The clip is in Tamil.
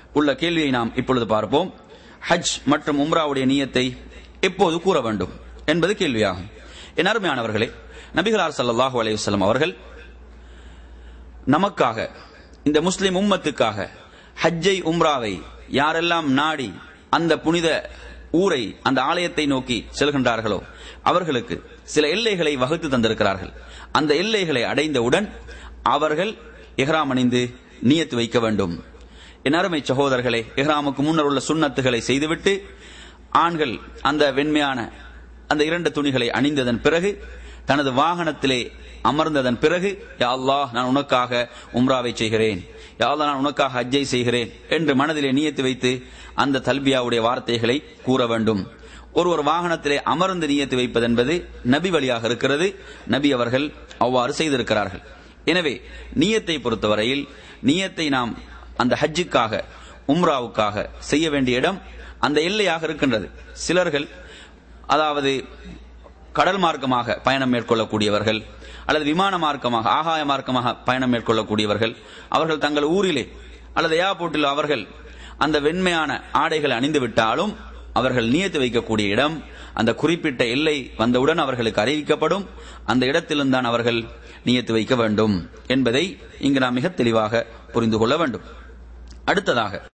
உள்ள கேள்வியை நாம் இப்பொழுது பார்ப்போம் ஹஜ் மற்றும் உம்ராவுடைய நியத்தை எப்போது கூற வேண்டும் என்பது கேள்வியாகும் என் அருமையானவர்களே நபிகளார் ஸல்லல்லாஹு அலைஹி வஸல்லம் அவர்கள் நமக்காக இந்த முஸ்லிம் உம்மத்துக்காக ஹஜ்ஜை உம்ராவை யாரெல்லாம் நாடி அந்த புனித ஊரை அந்த ஆலயத்தை நோக்கி செல்கின்றார்களோ அவர்களுக்கு சில எல்லைகளை வகுத்து தந்திருக்கிறார்கள் அந்த எல்லைகளை அடைந்தவுடன் அவர்கள் இஹ்ராம் அணிந்து நியத்து வைக்க வேண்டும் என் அருமை சகோதரர்களே இஹ்ராமுக்கு முன்னர் உள்ள சுண்ணத்துகளை செய்துவிட்டு ஆண்கள் அந்த வெண்மையான அந்த இரண்டு துணிகளை அணிந்ததன் பிறகு தனது வாகனத்திலே அமர்ந்ததன் பிறகு யா அல்லாஹ் நான் உனக்காக உம்ராவை செய்கிறேன் யா அல்லாஹ் நான் உனக்காக ஹஜ்ஜை செய்கிறேன் என்று மனதிலே நியத்து வைத்து அந்த தல்பியாவுடைய வார்த்தைகளை கூற வேண்டும் ஒருவர் வாகனத்திலே அமர்ந்து நியத்து வைப்பது என்பது நபி வழியாக இருக்கிறது நபி அவர்கள் அவ்வாறு செய்திருக்கிறார்கள் எனவே நியத்தை பொறுத்தவரையில் நியத்தை நாம் அந்த ஹஜ்ஜுக்காக உம்ராவுக்காக செய்ய வேண்டிய இடம் அந்த எல்லையாக இருக்கின்றது சிலர்கள் அதாவது கடல் மார்க்கமாக பயணம் மேற்கொள்ளக்கூடியவர்கள் அல்லது விமான மார்க்கமாக ஆகாய மார்க்கமாக பயணம் மேற்கொள்ளக்கூடியவர்கள் அவர்கள் தங்கள் ஊரிலே அல்லது ஏர்போர்ட்டில் அவர்கள் அந்த வெண்மையான ஆடைகளை அணிந்து விட்டாலும் அவர்கள் நியத்து வைக்கக்கூடிய இடம் அந்த குறிப்பிட்ட எல்லை வந்தவுடன் அவர்களுக்கு அறிவிக்கப்படும் அந்த இடத்திலும் தான் அவர்கள் நியத்து வைக்க வேண்டும் என்பதை இங்கு நாம் மிக தெளிவாக புரிந்து கொள்ள வேண்டும் அடுத்ததாக